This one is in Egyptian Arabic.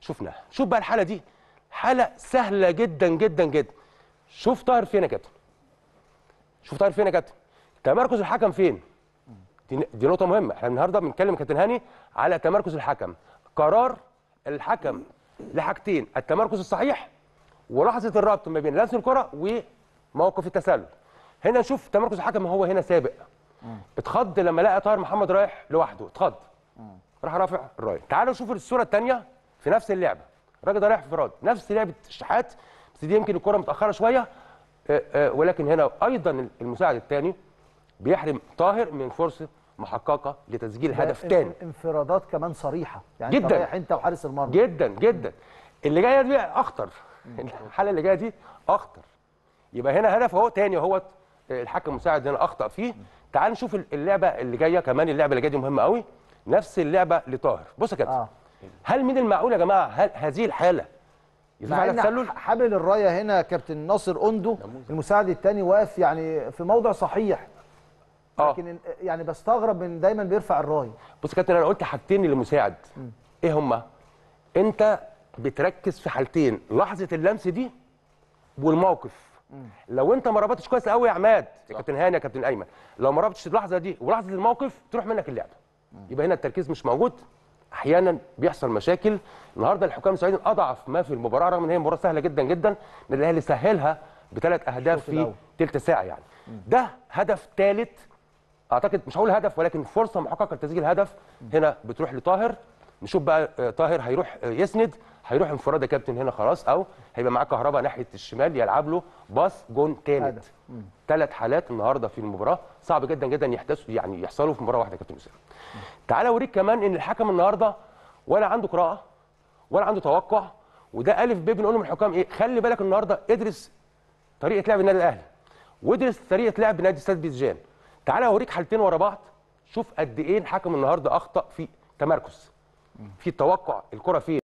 شفناها شوف بقى الحاله دي حاله سهله جدا جدا جدا شوف طاهر فين يا كابتن شوف طاهر فين يا كابتن تمركز الحكم فين دي, دي نقطه مهمه احنا النهارده بنتكلم يا كابتن هاني على تمركز الحكم قرار الحكم لحاجتين التمركز الصحيح ولحظه الربط ما بين لمس الكره وموقف التسلل هنا نشوف تمركز الحكم هو هنا سابق اتخض لما لقى طاهر محمد رايح لوحده اتخض راح رافع الرايه تعالوا نشوف الصوره الثانيه في نفس اللعبه الراجل ده رايح في انفراد نفس لعبه الشحات بس دي يمكن الكره متاخره شويه آه، آه، ولكن هنا ايضا المساعد الثاني بيحرم طاهر من فرصه محققه لتسجيل هدف ثاني انفرادات كمان صريحه يعني انت جداً. رايح انت وحارس المرمى جدا جدا اللي جايه دي اخطر الحاله اللي جايه دي اخطر يبقى هنا هدف اهو تاني اهوت الحكم المساعد هنا اخطا فيه تعال نشوف اللعبه اللي جايه كمان اللعبه اللي جايه دي مهمه قوي نفس اللعبه لطاهر بص يا كابتن اه هل من المعقول يا جماعه هل هذه الحاله يفعل مع على ان تسلل حامل الرايه هنا كابتن ناصر اندو المساعد الثاني واقف يعني في موضع صحيح اه لكن يعني بستغرب من دايما بيرفع الرايه بص يا كابتن انا قلت حاجتين للمساعد ايه هما انت بتركز في حالتين لحظه اللمس دي والموقف لو انت ما ربطتش كويس قوي يا عماد يا كابتن هاني يا كابتن ايمن لو ما ربطتش اللحظه دي ولحظه الموقف تروح منك اللعبه يبقى هنا التركيز مش موجود احيانا بيحصل مشاكل النهارده الحكام السعوديين اضعف ما في المباراه رغم ان هي مباراه سهله جدا جدا ان الاهلي سهلها بثلاث اهداف الشوط في الأول. ثلث ساعه يعني ده هدف ثالث اعتقد مش هقول هدف ولكن فرصه محققه لتسجيل هدف هنا بتروح لطاهر نشوف بقى آه، طاهر هيروح آه، يسند هيروح انفراد يا كابتن هنا خلاص او هيبقى معاه كهرباء ناحيه الشمال يلعب له باص جون ثالث هدف. ثلاث حالات النهارده في المباراه صعب جدا جدا يحدثوا يعني يحصلوا في مباراه واحده يا كابتن اسامه تعالى اوريك كمان ان الحكم النهارده ولا عنده قراءه ولا عنده توقع وده الف ب بنقول من الحكام ايه خلي بالك النهارده ادرس طريقه لعب النادي الاهلي وادرس طريقه لعب نادي استاد بيزجان تعالى اوريك حالتين ورا بعض شوف قد ايه الحكم النهارده اخطا في تمركز في التوقع الكره فين